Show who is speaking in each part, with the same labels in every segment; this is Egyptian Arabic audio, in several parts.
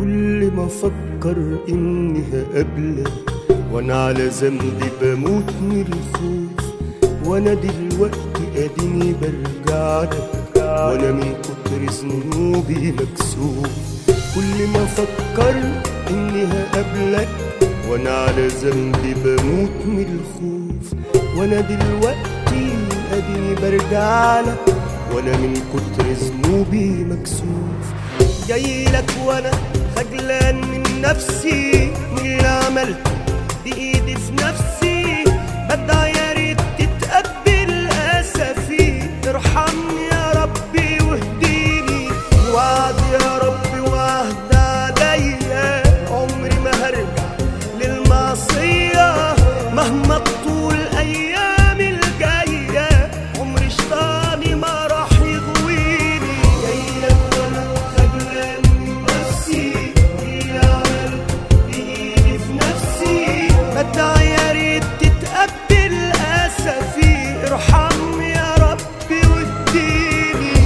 Speaker 1: كل ما افكر اني هقابلك وانا على ذنبي بموت من الخوف وانا دلوقتي اديني برجع لك وانا من كتر ذنوبي مكسوف كل ما افكر اني هقابلك وانا على ذنبي بموت من الخوف وانا دلوقتي اديني برجع لك وانا من كتر ذنوبي مكسوف جاي لك وانا خجلان من نفسي من اللي عملته بايدي في نفسي بدعي يا ريت تتقبل اسفي ارحمني يا ربي واهديني وعد يا ربي واهدى عليا عمري ما هرجع للمعصية مهما تطول ايام الجاية عمري شطاني ما راح يغويني جايلك وانا خجلان من نفسي اللي عملته بايدي في نفسي بدعي يا ريت تتقبل اسفي ارحمني يا ربي واديني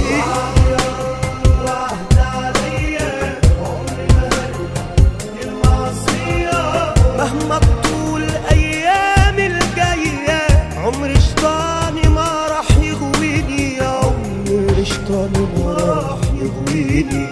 Speaker 1: وعد عليا عمري ما هرجع للمعصية مهما تطول ايام الجاية عمري شطاني ما راح يغويني يا عمري شطاني ما راح يغويني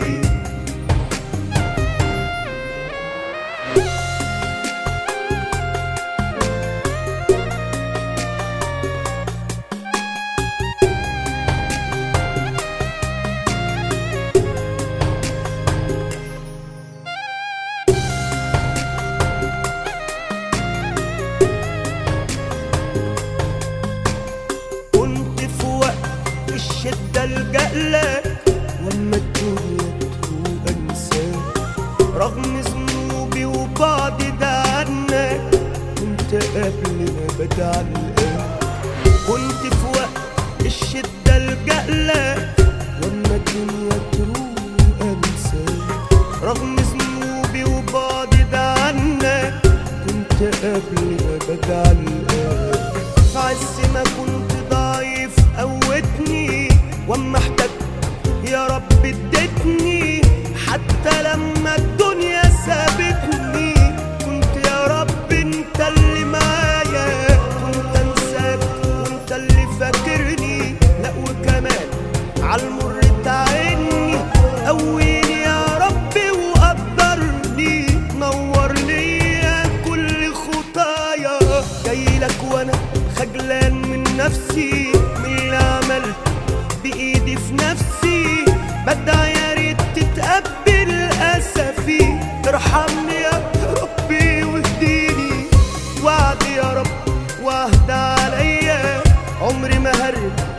Speaker 1: كنت في وقت الشدة الجأ لك واما الدنيا تروق انساك رغم ذنوبي وبعدي ده عنك كنت قبل ما بدع الآن كنت في وقت الشدة الجأ لك واما الدنيا تروق انساك رغم ذنوبي وبعدي ده عنك كنت قبل ما بدع الآن في عز ما كنت ضعيف قوتني واما احتجت يا رب اديتني حتى لما الدنيا سابتني كنت يا رب انت اللي معايا كنت انساك وانت اللي فاكرني لا وكمان عالمر تعيني قويني يا ربي وقدرني نور ليا كل خطايا جايلك وانا خجلان من نفسي من اللي عملت بايدي في نفسي بدعي يا ريت تتقبل اسفي ترحمني يا ربي واهديني وعد يا رب واهدى عليا عمري ما هرجع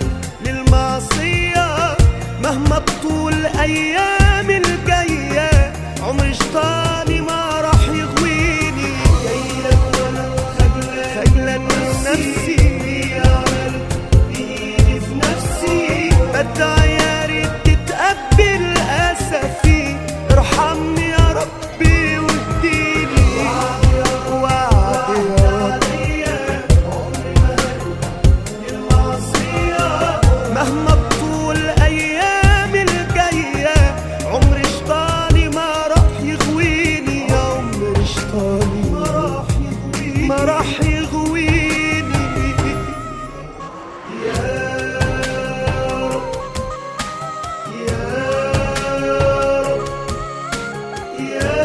Speaker 1: للمعصية مهما تطول ايام الجاية عمري شطاني ما راح يغويني جايلك وانا خجلان خجلان من نفسي عملت بايدي في نفسي بدعي يا ريت تتقبل اسفي ارحمني يا ربي واديني وعد يا رب مهما تطول ايام الجاية عمري شطاني ما راح يغويني يا عمري شطاني ما راح يغويني ما راح يغويني يا رب يا رب يا